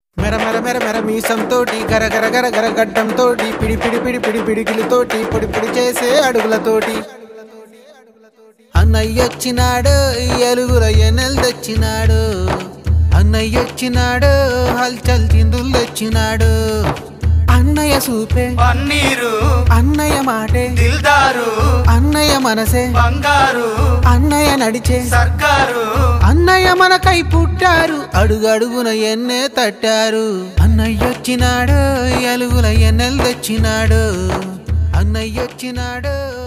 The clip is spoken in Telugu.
మెర మెర మెర మెర మీసంతోటి గర గర గర గర గడ్డంతోటి పిడి పిడి పిడి పిడి పిడికిలతోటి పొడి పొడి చేసే అడుగులతోటి అన్నయ్యొచ్చినాడు ఎలుగుల ఎనెల్ తెచ్చినాడు అన్నయ్యొచ్చినాడు హల్చల్ చిందులు తెచ్చినాడు అన్నయ్య సూపే పన్నీరు అన్నయ్య మాటే దిల్దారు అన్నయ్య మనసే బంగారు అన్నయ్య నడిచే సర్కారు అన్నయ్య మనకై పుట్టారు అడుగడుగున ఎన్నే తట్టారు అన్నయ్యొచ్చినాడు ఎలుగుల ఎన్నెలు తెచ్చినాడు అన్నయ్యొచ్చినాడు